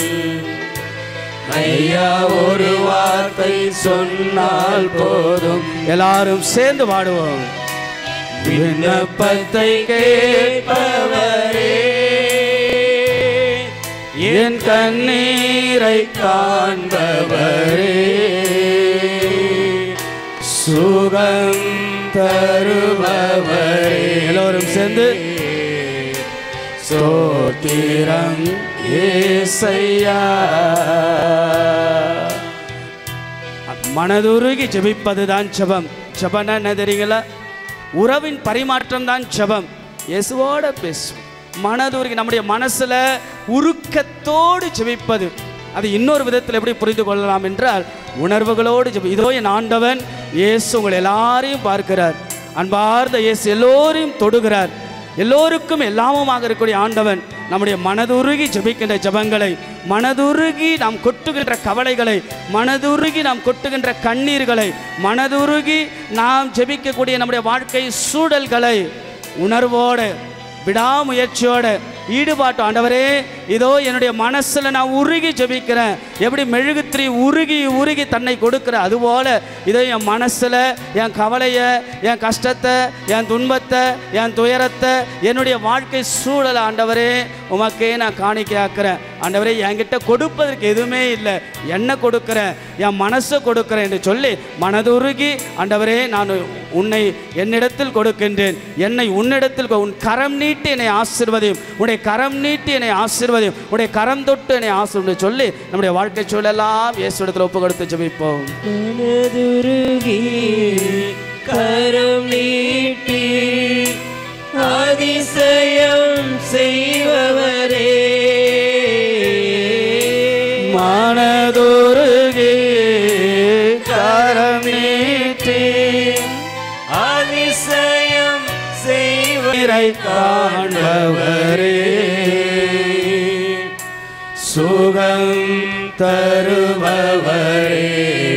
ஐயா ஒரு வார்த்தை சொன்னால் போதும் எல்லாரும் சேர்ந்து பாடுவோம் விண்ணப்பத்தை கேட்பவரே என் கண்ணீரை காண்பவரே சுகம் தருபவரே எல்லோரும் சேர்ந்து சோத்திரம் ஏசையா மனதுருகி ஜெபிப்பதுதான் ஜெபம் ஜெபம்னா என்ன தெரியுங்களா உறவின் பரிமாற்றம் தான் ஜெபம் இயேசுவோட பேசும் மனதுருகி நம்முடைய மனசுல உருக்கத்தோடு ஜெபிப்பது அது இன்னொரு விதத்தில் எப்படி புரிந்து கொள்ளலாம் என்றால் உணர்வுகளோடு ஜெபி இதோ என் ஆண்டவன் இயேசு உங்களை எல்லாரையும் பார்க்கிறார் அன்பார்ந்த இயேசு எல்லோரையும் தொடுகிறார் எல்லோருக்கும் எல்லாமுமாக இருக்கக்கூடிய ஆண்டவன் நம்முடைய மனதுருகி ஜெபிக்கின்ற ஜெபங்களை மனதுருகி நாம் கொட்டுகின்ற கவலைகளை மனதுருகி நாம் கொட்டுகின்ற கண்ணீர்களை மனதுருகி நாம் ஜெபிக்கக்கூடிய நம்முடைய வாழ்க்கை சூழல்களை உணர்வோடு விடாமுயற்சியோட ஈடுபாட்டு ஆண்டவரே இதோ என்னுடைய மனசுல நான் உருகி ஜெபிக்கிறேன் எப்படி மெழுகுத்திரி உருகி உருகி தன்னை கொடுக்கிற அதுபோல இதோ என் மனசுல என் கவலையை என் கஷ்டத்தை என் துன்பத்தை என் துயரத்தை என்னுடைய வாழ்க்கை சூழலை ஆண்டவரே உமக்கே நான் காணிக்கையாக்குறேன் ஆண்டவரே என்கிட்ட கொடுப்பதற்கு எதுவுமே இல்லை என்ன கொடுக்கிறேன் என் மனசை கொடுக்கிறேன் என்று சொல்லி மனதுருகி ஆண்டவரே நான் உன்னை என்னிடத்தில் கொடுக்கின்றேன் என்னை உன்னிடத்தில் கொ- உன் கரம் நீட்டி என்னை ஆசீர்வதியும் உன்னுடைய கரம் நீட்டி என்னை ஆசீர்வதியும் உன்னுடைய கரம் தொட்டு என்னை ஆசீர்வதி சொல்லி நம்முடைய வாழ்க்கை சூழலெல்லாம் இயேசுவிடத்தில் ஒப்பு கொடுத்து ஜெபிப்போம் மனதுருகி கரம் நீட்டி அதிசயம் செய்பவரே மனதுருகி கரம் நீட்டி அதிசயம் செய்வ நீரை காண்பவரே சுகம் தருபவரே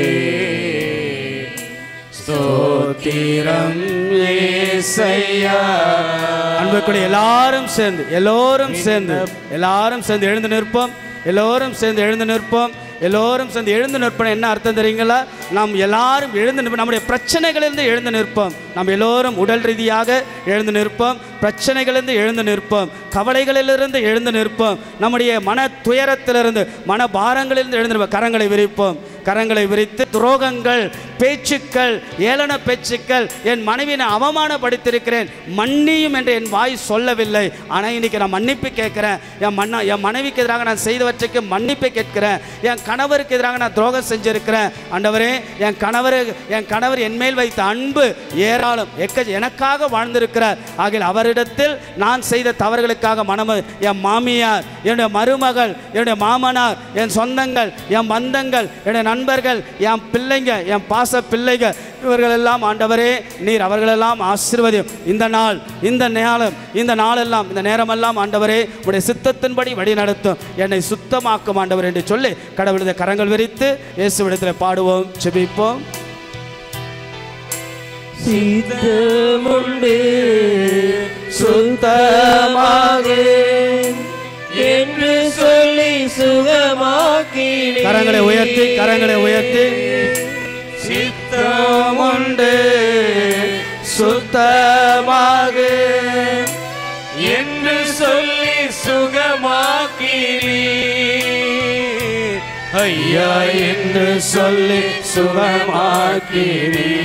ஸ்தோத்திரம் ஏசையா அன்புக்குரிய எல்லாரும் சேர்ந்து எல்லோரும் சேர்ந்து எல்லாரும் சேர்ந்து எழுந்து நிற்போம் எல்லோரும் சேர்ந்து எழுந்து நிற்போம் எல்லோரும் சேர்ந்து எழுந்து நிற்போம் என்ன அர்த்தம் தெரியுங்களா நாம் எல்லாரும் எழுந்து நிற்போம் நம்முடைய பிரச்சனைகளிலிருந்து எழுந்து நிற்போம் நாம் எல்லோரும் உடல் ரீதியாக எழுந்து நிற்போம் பிரச்சனைகளிலிருந்து எழுந்து நிற்போம் கவலைகளிலிருந்து எழுந்து நிற்போம் நம்முடைய மன துயரத்திலிருந்து மன பாரங்களிலிருந்து எழுந்து நிற்போம் கரங்களை விரிப்போம் கரங்களை விரித்து துரோகங்கள் பேச்சுக்கள் ஏளன பேச்சுக்கள் என் மனைவியை நான் அவமானப்படுத்தியிருக்கிறேன் மன்னியும் என்று என் வாய் சொல்லவில்லை ஆனால் இன்னைக்கு நான் மன்னிப்பு கேட்கிறேன் என் மன்ன என் மனைவிக்கு எதிராக நான் செய்தவற்றுக்கு மன்னிப்பு கேட்கிறேன் என் கணவருக்கு எதிராக நான் துரோகம் செஞ்சிருக்கிறேன் ஆண்டவரே என் கணவர் என் கணவர் என் மேல் வைத்த அன்பு ஏராளம் எக்க எனக்காக வாழ்ந்திருக்கிறார் ஆகிய அவரிடத்தில் நான் செய்த தவறுகளுக்காக மனம என் மாமியார் என்னுடைய மருமகள் என்னுடைய மாமனார் என் சொந்தங்கள் என் பந்தங்கள் என்னுடைய நண்பர்கள் என் பிள்ளைங்க என் பாச பிள்ளைங்க இவர்கள் எல்லாம் ஆண்டவரே நீர் அவர்களெல்லாம் ஆசீர்வதியும் இந்த நாள் இந்த நேரம் இந்த நாளெல்லாம் இந்த நேரமெல்லாம் ஆண்டவரே உடைய சித்தத்தின்படி வழி நடத்தும் என்னை சுத்தமாக்கும் ஆண்டவர் என்று சொல்லி கடவுளது கரங்கள் விரித்து இயேசுவிடத்தில் பாடுவோம் செபிப்போம் சித்தமுண்டு சுத்தமாக என்று சொல்லி சுகமாக்கினே கரங்களை உயர்த்தி கரங்களை உயர்த்தி சித்தமுண்டு சுத்தமாக என்று சொல்லி சுகமாக்கினே ஐயா என்று சொல்லி சுகமாக்கினே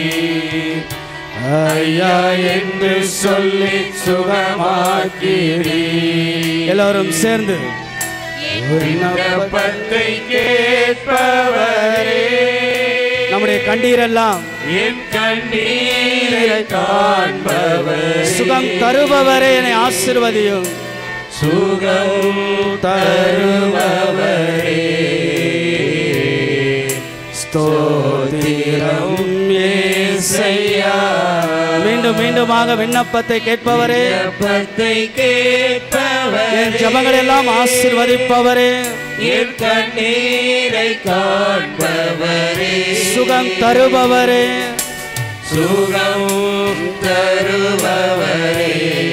ஐயா என்று சொல்லி சுகமாக்கினே எல்லாரும் சேர்ந்து விண்ணப்பத்தை கேட்பவரே நம்முடைய கண்ணீரெல்லாம் என் கண்ணீரை காண்பவர் சுகம் தருபவரே என்னை ஆசிர்வதியும் சுகம் தருபவரே ஸ்தோத்திரம் ஏசையா மீண்டும் மீண்டுமாக விண்ணப்பத்தை கேட்பவரே விண்ணப்பத்தை கேட்பவரே என் ஜபங்கள் எல்லாம் ஆசிர்வதிப்பவரே என் கண்ணீரை காண்பவரே சுகம் தருபவரே சுகம் தருபவரே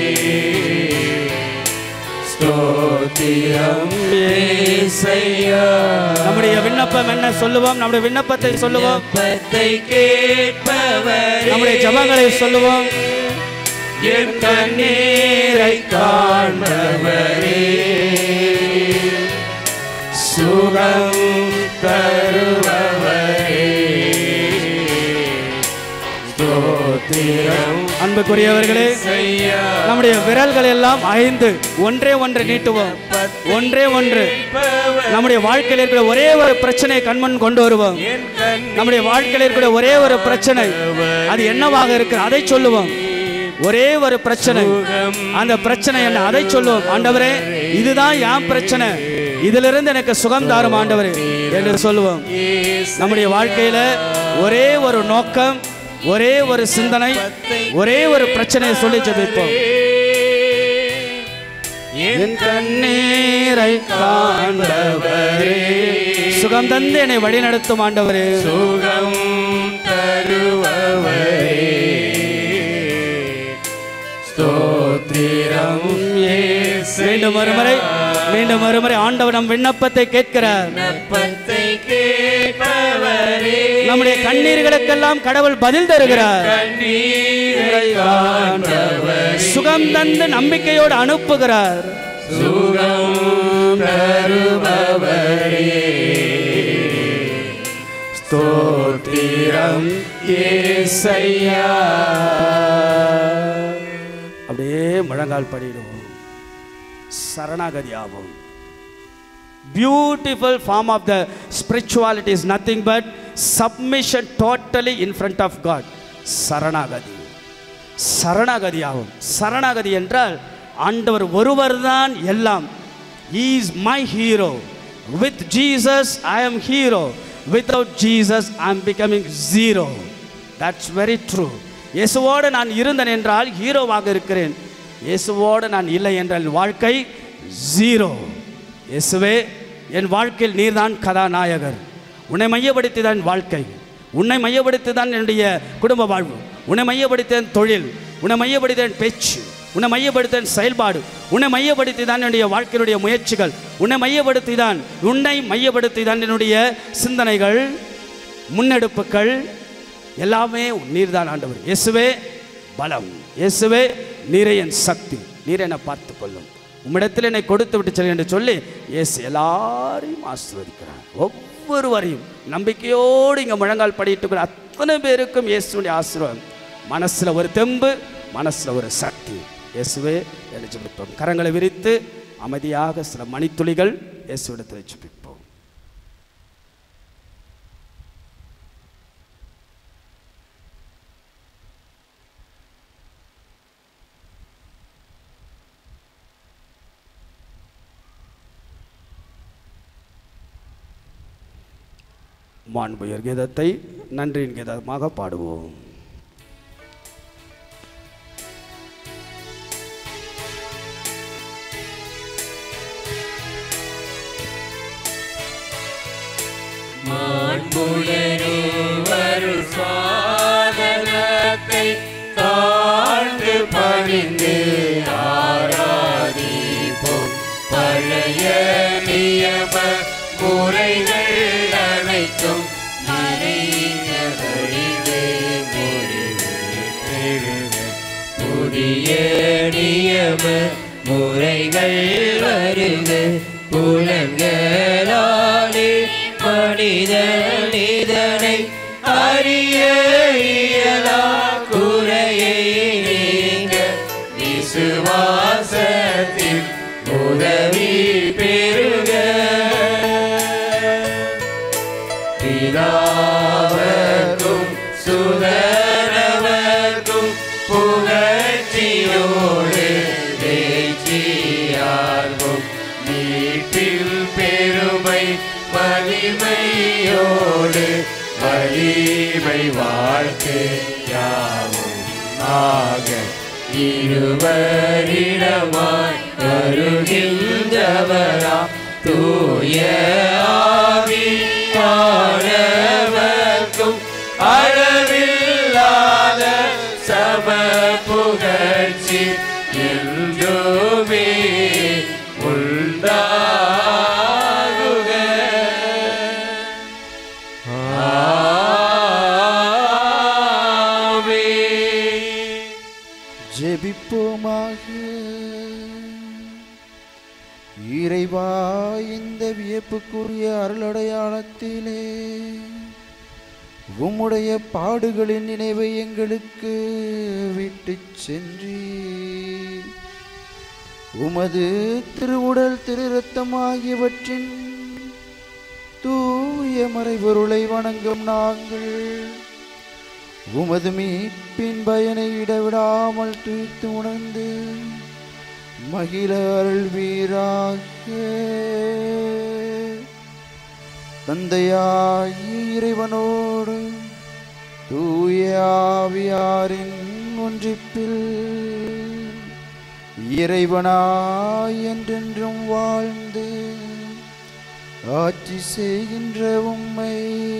ஸ்தோத்திரம் ஏசையா நம்முடைய விண்ணப்பம் என்ன சொல்லுவோம் நம்முடைய விண்ணப்பத்தை சொல்லுவோம் விண்ணப்பத்தை கேட்பவரே நம்முடைய ஜபங்களை சொல்லுவோம் என் கண்ணீரை காண்பவரே சுகம் தருபவரே ஸ்தோத்திரம் அன்புக்குரியவர்களே செய்யா நம்முடைய விரல்கள் எல்லாம் ஐந்து ஒன்றே ஒன்று நீட்டுவோம் ஒன்றே ஒன்று நம்முடைய வாழ்க்கையில் இருக்கிற ஒரே ஒரு பிரச்சனையை கண்மண் கொண்டு வருவோம் என் கண் நம்முடைய வாழ்க்கையில் இருக்கிற ஒரே ஒரு பிரச்சனை அது என்னவாக இருக்கு அதை சொல்லுவோம் ஒரே ஒரு பிரச்சனை அந்த பிரச்சனை என்ன அதை சொல்லுவோம் ஆண்டவரே இதுதான் என் பிரச்சனை இதிலிருந்து எனக்கு சுகம் தாரும் ஆண்டவரே என்று சொல்லுவோம் நம்முடைய வாழ்க்கையில ஒரே ஒரு நோக்கம் ஒரே ஒரு சிந்தனை ஒரே ஒரு பிரச்சனையை சொல்லி ஜெபிப்போம் என் கண்ணீரை காண்பவரே சுகம் தந்து என்னை வழிநடத்தும் ஆண்டவரே சுகம் தருபவரே ஸ்தோத்திரம் மீண்டும் ஒருமுறை மீண்டும் ஒருமுறை ஆண்டவர் நம் விண்ணப்பத்தை கேட்கிறார் விண்ணப்பத்தை கேட்பவரே நம்முடைய கண்ணீர்களுக்கெல்லாம் கடவுள் பதில் தருகிறார் கண்ணீரை காண்பவரே சுகம் தந்து நம்பிக்கையோடு அனுப்புகிறார் சுகம் தருபவரே ஸ்தோத்திரம் ஏசையா அப்படியே முழங்கால் படிடுவோம் சரணாகதி ஆகும் beautiful form of the spirituality is nothing but submission totally in front of God சரணாகதி சரணாகதி ஆகும் சரணாகதி என்றால் ஆண்டவர் ஒருவர்தான் எல்லாம் is my hero with Jesus I am hero without Jesus I am becoming zero that's very true இயேசுவோடு நான் இருந்தேன் என்றால் ஹீரோவாக இருக்கிறேன் இயேசுவோடு நான் இல்லை என்றால் வாழ்க்கை ஜீரோ இயேசுவே என் வாழ்க்கையில் நீர்தான் கதாநாயகர் உன்னை மையப்படுத்தி தான் வாழ்க்கை உன்னை மையப்படுத்தி தான் என்னுடைய குடும்ப வாழ்வு உன்னை மையப்படுத்தி தான் தொழில் உன்னை மையப்படுத்தி தான் பேச்சு உன்னை மையப்படுத்த செயல்பாடு உன்னை மையப்படுத்தி தான் என்னுடைய வாழ்க்கையினுடைய முயற்சிகள் உன்னை மையப்படுத்தி தான் உன்னை மையப்படுத்தி தான் என்னுடைய சிந்தனைகள் முன்னெடுப்புகள் எல்லாமே நீர்தான் ஆண்டவர் இயேசுவே பலம் இயேசுவே நீரே என் சக்தி நீர் என்னை பார்த்து கொள்ளும் உம்மிடத்தில் என்னை கொடுத்து விட்டு செல் என்று சொல்லி இயேசு எல்லாரையும் ஆசீர்வதிக்கிறார் ஒவ்வொருவரையும் நம்பிக்கையோடு இங்கே முழங்கால் படிட்டு இருக்கிற அத்தனை பேருக்கும் இயேசுடைய ஆசீர்வாதம் மனசில் ஒரு தெம்பு மனசில் ஒரு சக்தி இயேசுவே என்று ஜெபிப்போம் கரங்களை விரித்து அமைதியாக சில மணித்துளிகள் இயேசுவிடத்தில் ஜெபிப்போம் மாண்புயர் கீதத்தை நன்றியின் கீதமாக பாடுவோம் மாண்புடனே சாதனத்தை தாழ்ந்து பணிந்து ஆராதிப்போம் பழைய நியம முறைகள் அனைத்தும் நிறைந்ததொழிவு முடிவு பெறுக. புதிய நியம முறைகள் வருக புலன்களாலே மனிதன் இதனை அறிய இயலா குறையை நீங்க விசுவாசத்தில் உதவி பெறுக பிதாவர்க்கும் சுதரவர்க்கும் புகழ்ச்சியோடு தேச்சியார்க்கும் நீட்டில் பெருமை வலிமையோடு வலிமை வாழ்க்கை யாவும் ஆக இருவரிடமாய் வருகின்றவரா தூய ஆவியானவர்க்கும் அளவில்லாத சம புகழ்ச்சி என்றுமே உண்டாகுக ஆமென். ஜெபிப்போமாக இறைவா இந்த வியப்புக்குரிய அருளடையாளத்திலே உம்முடைய பாடுகளின் நினைவை எங்களுக்கு விட்டுச் சென்றி உமது திருவுடல் திரு ரத்தம் ஆகியவற்றின் தூய மறைபொருளை வணங்கும் நாங்கள் உமது மீட்பின் பயனை இடைவிடாமல் துய்த்து உணர்ந்து மகிழ அருள்வீராக தந்தையாகி இறைவனோடு தூய ஆவியாரின் ஒன்றிப்பில் இறைவனாய் என்றென்றும் வாழ்ந்து ஆட்சி செய்கின்ற உம்மை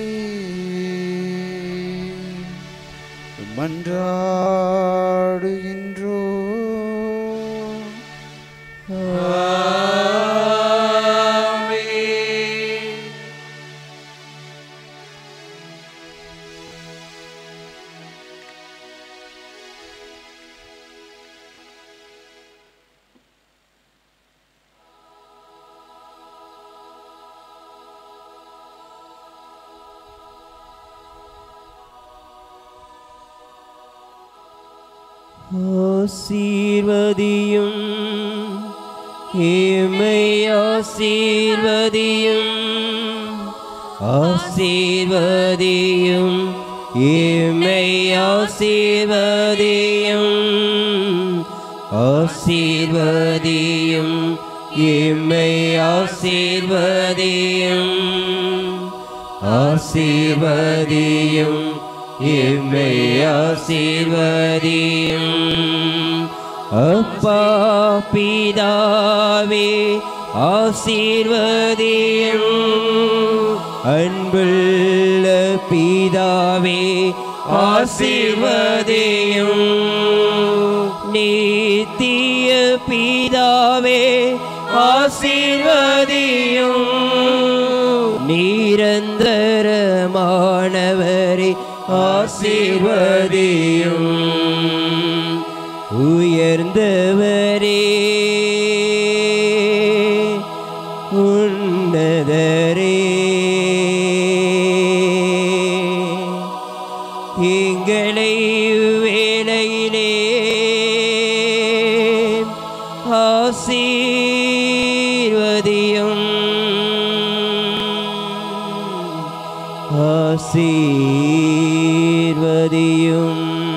மன்றாடுகின்றோ ஆசீர்வதியும் ஏமை ஆசீர்வதியும் ஆசீர்வதியும் ஏமை ஆசீர்வதியும் ஆசீர்வதியும் ஏமை ஆசீர்வதியும் ஆசீர்வதியும் எம்மை ஆசீர்வதியும் அப்பா பிதாவே ஆசீர்வதியும் அன்புள்ள பிதாவே ஆசீர்வதியும் நித்திய பிதாவே ஆசீர்வதியும் நிரந்தரமானவரே ஆசீர்வதியும் உயர்ந்தவரே உன்னதரே எங்களை வேலையிலே ஆசீர்வதியும் ஆசீர்வதியும்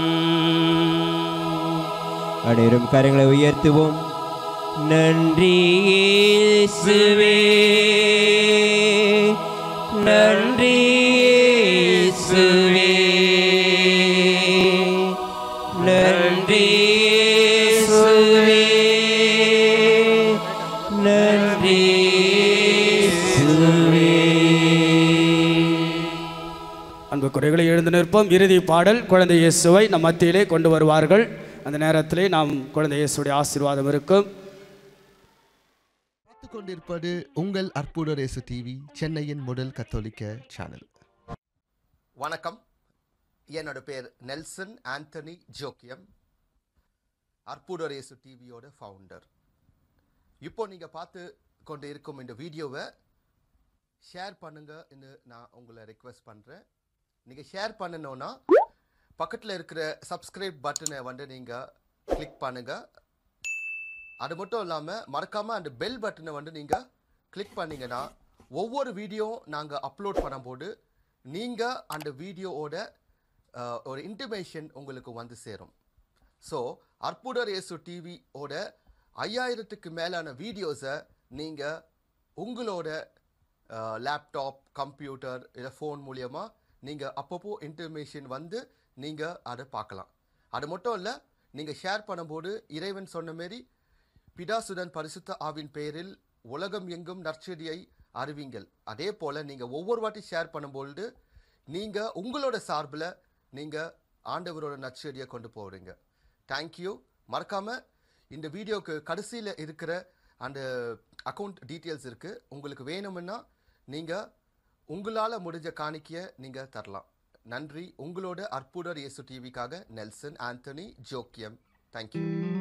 அனைவரும் கரங்களை உயர்த்துவோம் நன்றி இயேசுவே நன்றி இயேசுவே நன்றி இயேசுவே நன்றி இயேசுவே அன்பு குறைகளை எழுந்து நிற்போம் இறுதி பாடல் குழந்தை இயேசுவை நம் மத்தியிலே கொண்டு வருவார்கள் அந்த நேரத்திலே நாம் குழந்தை இயேசுடைய ஆசீர்வாதம் இருக்கும் பார்த்து கொண்டிருப்பது உங்கள் அற்புத ரேசு டிவி சென்னையின் முதல் கத்தோலிக்க சேனல் வணக்கம் என்னோட பேர் நெல்சன் ஆண்டனி ஜோக்கியம் அற்புதரேசு டிவியோட ஃபவுண்டர் இப்போ நீங்கள் பார்த்து கொண்டு இருக்கும் இந்த வீடியோவை ஷேர் பண்ணுங்கன்னு நான் உங்களை ரெக்வெஸ்ட் பண்ணுறேன் நீங்கள் ஷேர் பண்ணணும்னா பக்கத்தில் இருக்கிற சப்ஸ்கிரைப் பட்டனை வந்து நீங்கள் கிளிக் பண்ணுங்கள் அது மட்டும் இல்லாமல் மறக்காமல் அந்த பெல் பட்டனை வந்து நீங்கள் கிளிக் பண்ணீங்கன்னா ஒவ்வொரு வீடியோ நாங்கள் அப்லோட் பண்ணும்போது நீங்கள் அந்த வீடியோவோட அஹ், ஒரு இன்டிமேஷன் உங்களுக்கு வந்து சேரும் ஸோ அற்புதர் இயேசு டிவியோட ஐயாயிரத்துக்கு மேலான வீடியோஸை நீங்கள் உங்களோட லேப்டாப் கம்ப்யூட்டர் இல்லை ஃபோன் மூலியமாக நீங்கள் அப்பப்போ இன்டர்மேஷன் வந்து நீங்கள் அதை பார்க்கலாம் அது மட்டும் இல்லை நீங்கள் ஷேர் பண்ணும்போது இறைவன் சொன்ன மாரி பிதாசுடன் பரிசுத்த ஆவின் பெயரில் உலகம் எங்கும் நற்செடியை அறிவிங்கள் அதே போல் நீங்கள் ஒவ்வொரு வாட்டி ஷேர் பண்ணும்பொழுது நீங்கள் உங்களோட சார்பில் நீங்கள் ஆண்டவரோட நற்செடியை கொண்டு போகிறீங்க தேங்க்யூ மறக்காமல் இந்த வீடியோக்கு கடைசியில் இருக்கிற அந்த அக்கௌண்ட் டீட்டெயில்ஸ் இருக்குது உங்களுக்கு வேணும்னா நீங்கள் உங்களால் முடிஞ்ச காணிக்கையை நீங்கள் தரலாம் நன்றி உங்களோட அற்புதர் இயேசு டிவிக்காக நெல்சன் ஆண்டனி ஜோக்கியம் தேங்க்யூ